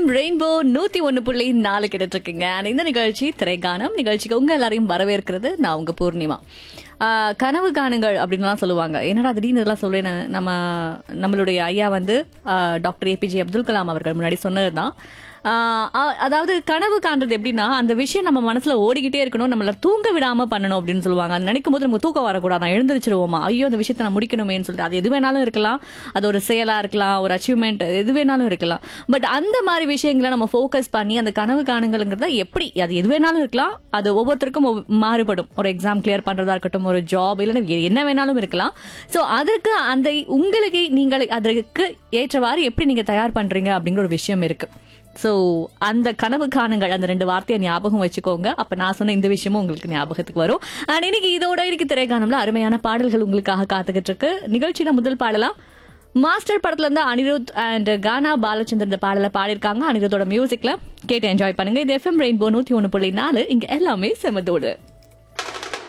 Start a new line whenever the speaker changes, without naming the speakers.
FM rainbow நூத்தி ஒன்னு புள்ளி நாலு கிட்ட இருக்கீங்க And இந்த நிகழ்ச்சி திரைக்கானம் நிகழ்ச்சிக்கு உங்க எல்லாரையும் வரவேற்கிறது நான் உங்க பூர்ணிமா ஆஹ் கனவு காணுங்கள் அப்படின்லாம் சொல்லுவாங்க என்னடா திடீர்னு இதெல்லாம் சொல்றேன் நம்ம நம்மளுடைய ஐயா வந்து ஆஹ் டாக்டர் ஏபிஜே அப்துல் கலாம் அவர்கள் முன்னாடி சொன்னதுதான் ஆஹ் அ- அதாவது கனவு காண்றது எப்படின்னா அந்த விஷயம் நம்ம மனசுல ஓடிக்கிட்டே இருக்கணும் நம்மள தூங்க விடாம பண்ணணும் அப்படின்னு சொல்லுவாங்க அது நினைக்கும் போது நமக்கு தூக்கம் வரக்கூடாது நான் எழுந்திருச்சிருவோமா ஐயோ அந்த விஷயத்தை நான் முடிக்கணுமேன்னு சொல்லிட்டு அது எது வேணாலும் இருக்கலாம் அது ஒரு செயலா இருக்கலாம் ஒரு அச்சீவ்மெண்ட் எது வேணாலும் இருக்கலாம் பட் அந்த மாதிரி விஷயங்களை நம்ம ஃபோக்கஸ் பண்ணி அந்த கனவு காணுங்கிறத எப்படி அது எது வேணாலும் இருக்கலாம் அது ஒவ்வொருத்தருக்கும் ஒவ்வொ- மாறுபடும் ஒரு எக்ஸாம் கிளியர் பண்றதா இருக்கட்டும் ஒரு ஜாப் இல்லைன்னா எ- என்ன வேணாலும் இருக்கலாம் சோ அதற்கு அந்த உங்களுக்கு நீங்கள் அதற்கு ஏற்றவாறு எப்படி நீங்க தயார் பண்றீங்க அப்படிங்கிற ஒரு விஷயம் இருக்கு சோ அந்த கனவு காணுங்கள் அந்த ரெண்டு வார்த்தையை ஞாபகம் வச்சுக்கோங்க அப்ப நான் சொன்ன இந்த விஷயமும் உங்களுக்கு ஞாபகத்துக்கு வரும் அண்ட் இன்னைக்கு இதோட இன்னைக்கு திரைக்கானம்ல அருமையான பாடல்கள் உங்களுக்காக காத்துக்கிட்டு இருக்கு நிகழ்ச்சியில முதல் பாடலாம் மாஸ்டர் படத்துல இருந்து அனிருத் அண்ட் கானா பாலச்சந்தர் இந்த பாடலை பாடியிருக்காங்க அனிருத்தோட மியூசிக்ல கேட்டு என்ஜாய் பண்ணுங்க இது எஃப்எம் ரெயின்போ நூத்தி ஒன்னு புள்ளி நாலு இங்க எல்லாமே செமதோடு